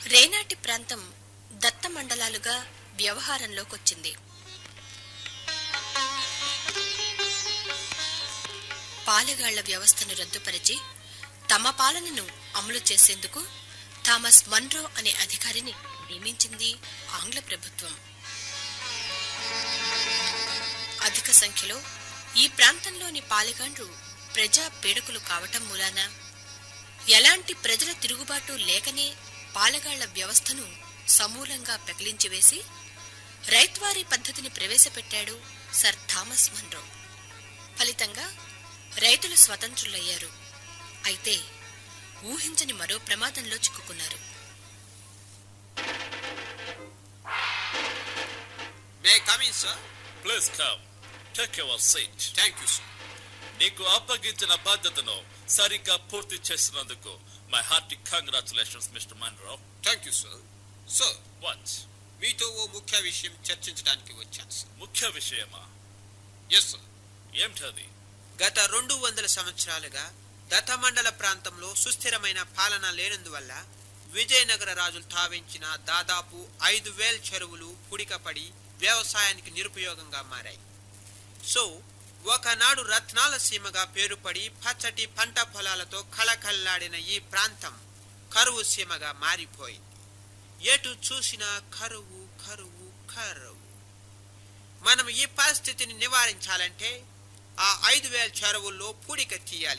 రేనాటి ప్రాంతం దత్త మండలాలుగా వ్యవహారంలోకొచ్చింది పాలెగాళ్ల వ్యవస్థను రద్దుపరిచి తమ పాలనను అమలు చేసేందుకు థామస్ మన్రో అనే అధికారిని నియమించింది ఆంగ్ల ప్రభుత్వం అధిక సంఖ్యలో ఈ ప్రాంతంలోని పాలెగాండ్రు ప్రజా పీడకులు కావటం మూలాన ఎలాంటి ప్రజల తిరుగుబాటు లేకనే పాలెగాళ్ల వ్యవస్థను సమూలంగా పెకిలించివేసి రైత్వారీ పద్ధతిని ప్రవేశపెట్టాడు సర్ థామస్ మన్రో ఫలితంగా రైతులు స్వతంత్రులయ్యారు అయితే ఊహించని మరో ప్రమాదంలో చిక్కుకున్నారు may come in sir please come take your seat thank you sir నీకు అప్పగించిన బాధ్యతను సరిగ్గా పూర్తి చేసినందుకు my hearty congratulations mister Monroe thank you sir sir what మీతో ఓ ముఖ్య విషయం చర్చించడానికి వచ్చాను సార్ ముఖ్య విషయమా ఎస్ సార్ ఏమిటది గత రెండు వందల సంవత్సరాలుగా దత్తమండల ప్రాంతంలో సుస్థిరమైన పాలన లేనందువల్ల విజయనగర రాజులు తావించిన దాదాపు ఐదు వేల చెరువులు పుడికపడి వ్యవసాయానికి నిరుపయోగంగా మారాయి సో ఒకనాడు రత్నాల సీమగా పేరుపడి పచ్చటి పంట పొలాలతో కళకళ్లాడిన ఈ ప్రాంతం కరువు సీమగా మారిపోయింది ఎటు చూసినా కరువు కరువు కరువు మనం ఈ పరిస్థితిని నివారించాలంటే ఆ ఐదు వేల చెరువుల్లో పూడిక తీయాలి